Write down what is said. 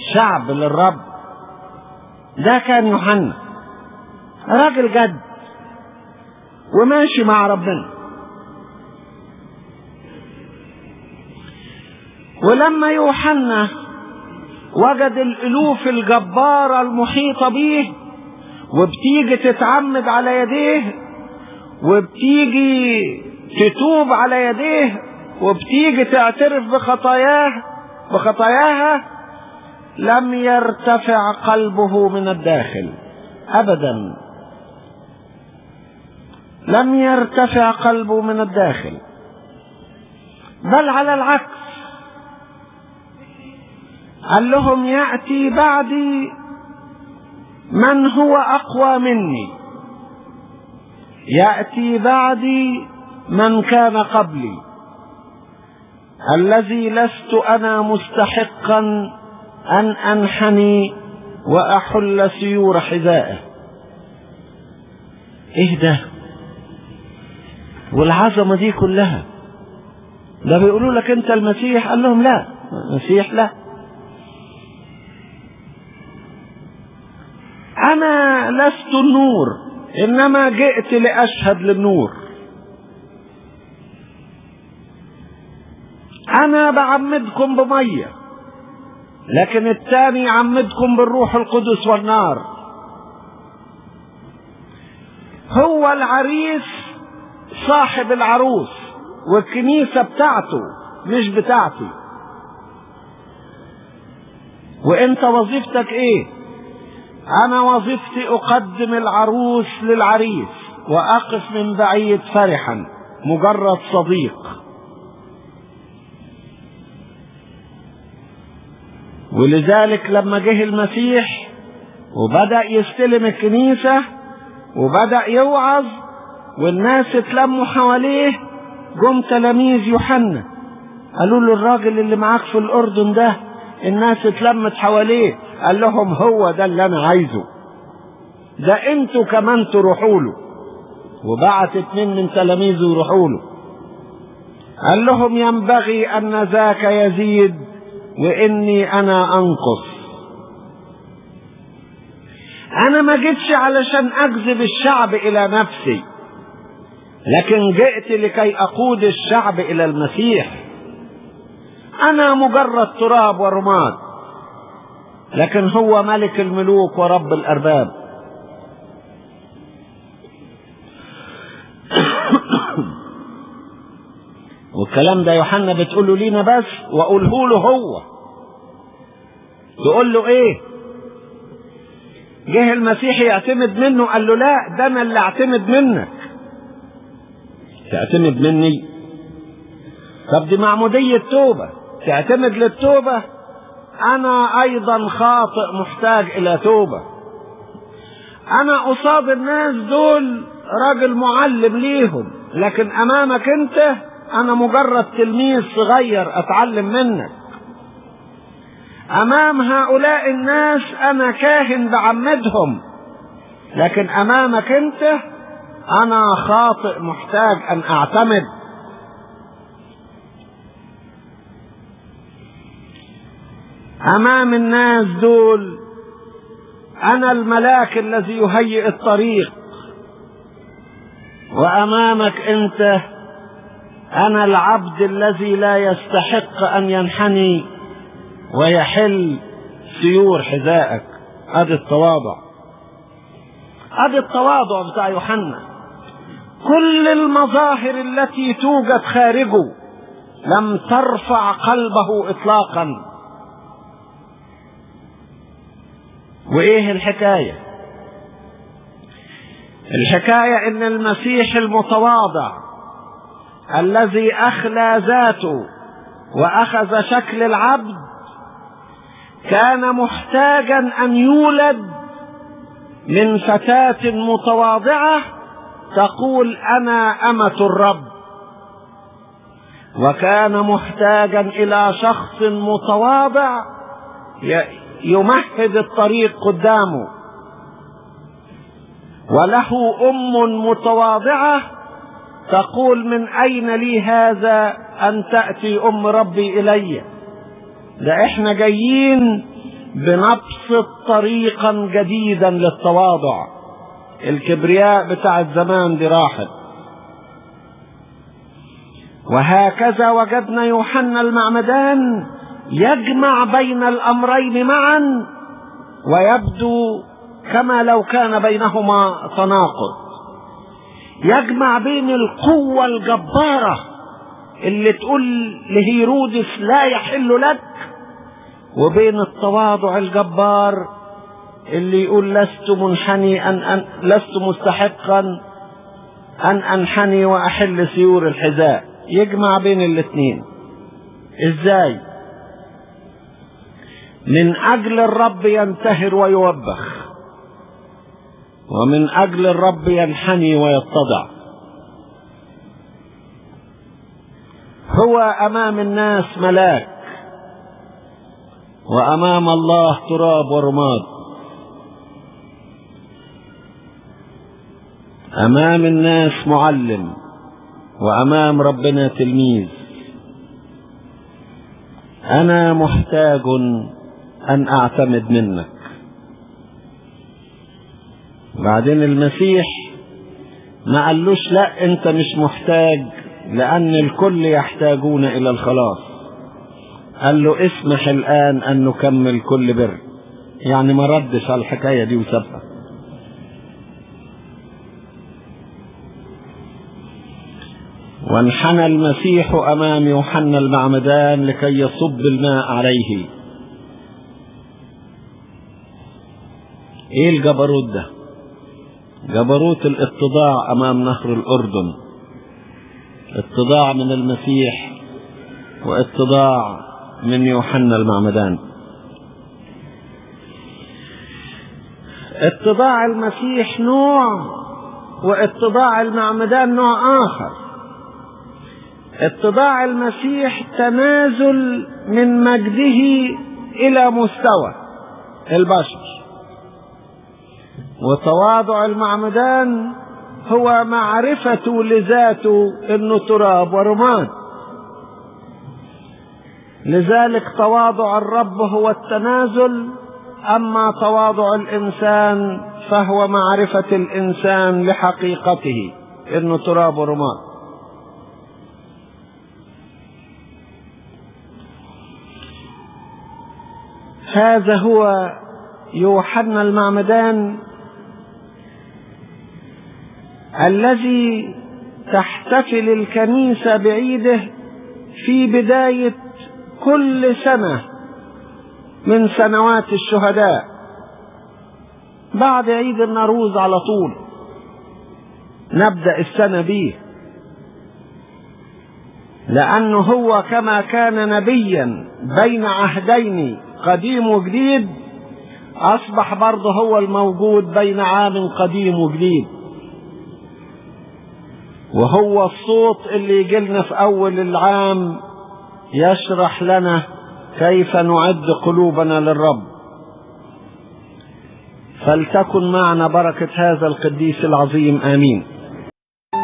شعب للرب ده كان يوحنا راجل جد وماشي مع ربنا ولما يوحنا وجد الالوف الجباره المحيطه بيه وبتيجي تتعمد على يديه وبتيجي تتوب على يديه وبتيجي تعترف بخطاياه بخطاياها لم يرتفع قلبه من الداخل ابدا لم يرتفع قلبه من الداخل بل على العكس قال لهم ياتي بعدي من هو اقوى مني ياتي بعدي من كان قبلي الذي لست انا مستحقا ان انحني واحل سيور حذائه ايه ده والعظمه دي كلها ده بيقولوا لك انت المسيح قال لهم لا المسيح لا انا لست النور انما جئت لاشهد للنور انا بعمدكم بميه لكن الثاني يعمدكم بالروح القدس والنار هو العريس صاحب العروس والكنيسة بتاعته مش بتاعتي وانت وظيفتك ايه انا وظيفتي اقدم العروس للعريس واقف من بعيد فرحا مجرد صديق ولذلك لما جه المسيح وبدأ يستلم الكنيسة وبدأ يوعظ والناس اتلموا حواليه جم تلاميذ يوحنا قالوا له الراجل اللي معاك في الأردن ده الناس اتلمت حواليه قال لهم هو ده اللي أنا عايزه ده انتوا كمان تروحوا له وبعت اتنين من تلاميذه يروحوا له قال لهم ينبغي أن ذاك يزيد واني انا انقص انا ما جيتش علشان اجذب الشعب الى نفسي لكن جئت لكي اقود الشعب الى المسيح انا مجرد تراب ورماد لكن هو ملك الملوك ورب الارباب والكلام ده يوحنا بتقوله لينا بس واقوله له هو تقول له ايه جه المسيح يعتمد منه قال له لا ده انا اللي اعتمد منك تعتمد مني طب دي معمودية توبة تعتمد للتوبة انا ايضا خاطئ محتاج الى توبة انا قصاد الناس دول راجل معلم ليهم لكن امامك انت انا مجرد تلميذ صغير اتعلم منك امام هؤلاء الناس انا كاهن بعمدهم لكن امامك انت انا خاطئ محتاج ان اعتمد امام الناس دول انا الملاك الذي يهيئ الطريق وامامك انت انا العبد الذي لا يستحق ان ينحني ويحل سيور حذائك ادي التواضع ادي التواضع بتاع يوحنا كل المظاهر التي توجد خارجه لم ترفع قلبه اطلاقا وايه الحكايه الحكايه ان المسيح المتواضع الذي اخلى ذاته واخذ شكل العبد كان محتاجا ان يولد من فتاه متواضعه تقول انا امه الرب وكان محتاجا الى شخص متواضع يمهد الطريق قدامه وله ام متواضعه تقول من اين لي هذا ان تاتي ام ربي الي ده احنا جايين بنبسط طريقا جديدا للتواضع الكبرياء بتاع الزمان دي راحت وهكذا وجدنا يوحنا المعمدان يجمع بين الامرين معا ويبدو كما لو كان بينهما تناقض يجمع بين القوة الجبارة اللي تقول لهيرودس لا يحل لك وبين التواضع الجبار اللي يقول لست منحني أن, أن لست مستحقا أن أنحني وأحل سيور الحذاء يجمع بين الاثنين ازاي من أجل الرب ينتهر ويوبخ ومن أجل الرب ينحني ويتضع هو أمام الناس ملاك وأمام الله تراب ورماد أمام الناس معلم وأمام ربنا تلميذ أنا محتاج أن أعتمد منك بعدين المسيح ما قالوش لا أنت مش محتاج لأن الكل يحتاجون إلى الخلاص قال له اسمح الآن أن نكمل كل بر يعني ما ردش على الحكاية دي وسابها وانحنى المسيح امام يوحنا المعمدان لكي يصب الماء عليه ايه الجبروت ده جبروت الاتضاع امام نهر الاردن اتضاع من المسيح واتضاع من يوحنا المعمدان اتضاع المسيح نوع واتضاع المعمدان نوع اخر اتضاع المسيح تنازل من مجده الى مستوى البشر وتواضع المعمدان هو معرفته لذاته انه تراب ورماد لذلك تواضع الرب هو التنازل اما تواضع الانسان فهو معرفه الانسان لحقيقته انه تراب ورماد هذا هو يوحنا المعمدان الذي تحتفل الكنيسة بعيده في بداية كل سنة من سنوات الشهداء بعد عيد النروز على طول نبدأ السنة به لأنه هو كما كان نبيا بين عهدين قديم وجديد أصبح برضه هو الموجود بين عام قديم وجديد وهو الصوت اللي يجيلنا في أول العام يشرح لنا كيف نعد قلوبنا للرب فلتكن معنا بركة هذا القديس العظيم آمين